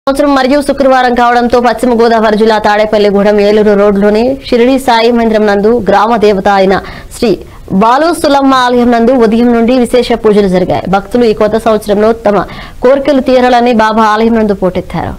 సంవత్సరం మరియు శుక్రవారం కావడంతో పశ్చిమ గోదావరి జిల్లా తాడేపల్లిగూడెం ఏలూరు రోడ్లోని షిరిడి సాయి మందిరం నందు గ్రామ దేవత అయిన శ్రీ బాలు సులమ్మ ఆలయం నందు ఉదయం నుండి విశేష పూజలు జరిగాయి భక్తులు ఈ కొత్త సంవత్సరంలో తమ కోరికలు తీరాలని బాబా ఆలయం నందు పోటెత్తారు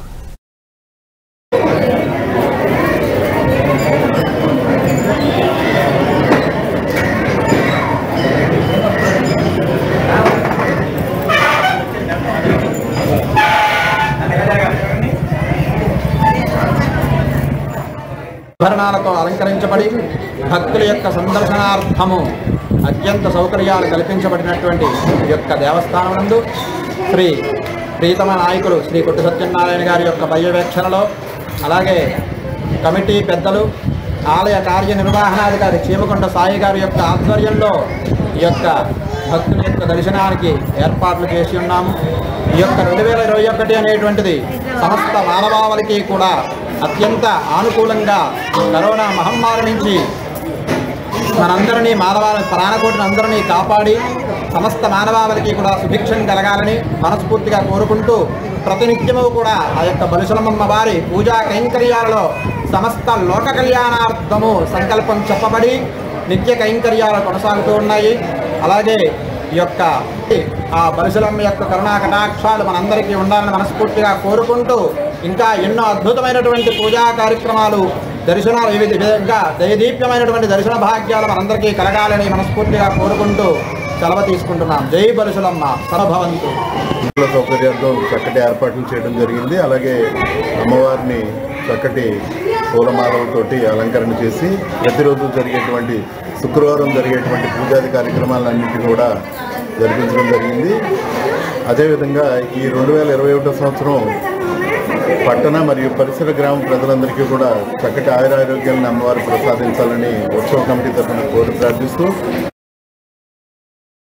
ఆభరణాలతో అలంకరించబడి భక్తుల యొక్క సందర్శనార్థము అత్యంత సౌకర్యాలు కల్పించబడినటువంటి ఈ యొక్క దేవస్థానం నందు శ్రీ ప్రీతమ నాయకులు శ్రీ కొట్టు సత్యనారాయణ గారి యొక్క పర్యవేక్షణలో అలాగే కమిటీ పెద్దలు ఆలయ కార్యనిర్వహణాధికారి చీమకొండ సాయి గారి యొక్క ఆధ్వర్యంలో ఈ యొక్క భక్తుల యొక్క దర్శనానికి ఏర్పాట్లు చేసి ఉన్నాము ఈ యొక్క రెండు వేల ఇరవై ఒకటి అనేటువంటిది సమస్త మానవాళికి కూడా అత్యంత ఆనుకూలంగా కరోనా మహమ్మారి నుంచి మనందరినీ మానవాళి ప్రాణకోటిని అందరినీ కాపాడి సమస్త మానవాళికి కూడా సుభిక్షం కలగాలని మనస్ఫూర్తిగా కోరుకుంటూ ప్రతినిత్యము కూడా ఆ యొక్క బలుసలమమ్మ వారి పూజా కైంకర్యాలలో సమస్త లోక కళ్యాణార్థము సంకల్పం చెప్పబడి నిత్య కైంకర్యాలు కొనసాగుతూ ఉన్నాయి అలాగే ఈ యొక్క ఆ బలుసలమ్మ యొక్క కరుణా కటాక్షాలు మనందరికీ ఉండాలని మనస్ఫూర్తిగా కోరుకుంటూ ఇంకా ఎన్నో అద్భుతమైనటువంటి పూజా కార్యక్రమాలు దర్శనాలు వివిధ విధంగా దయదీప్యమైనటువంటి దర్శన భాగ్యాలు మనందరికీ కలగాలని మనస్ఫూర్తిగా కోరుకుంటూ సెలవు తీసుకుంటున్నాం జై బలుసులమ్మ సరభవంతు భక్తుల సౌకర్యార్థం చక్కటి ఏర్పాట్లు చేయడం జరిగింది అలాగే అమ్మవారిని చక్కటి పూలమాలలతోటి అలంకరణ చేసి ప్రతిరోజు జరిగేటువంటి శుక్రవారం జరిగేటువంటి పూజాది కార్యక్రమాలన్నింటినీ కూడా జరిపించడం జరిగింది అదేవిధంగా ఈ రెండు వేల ఇరవై ఒకటో సంవత్సరం పట్టణ మరియు పరిసర గ్రామ ప్రజలందరికీ కూడా చక్కటి ఆయురారోగ్యాలను అమ్మవారు ప్రసాదించాలని ఉత్సవ కమిటీ తరఫున కోరి ప్రార్థిస్తూ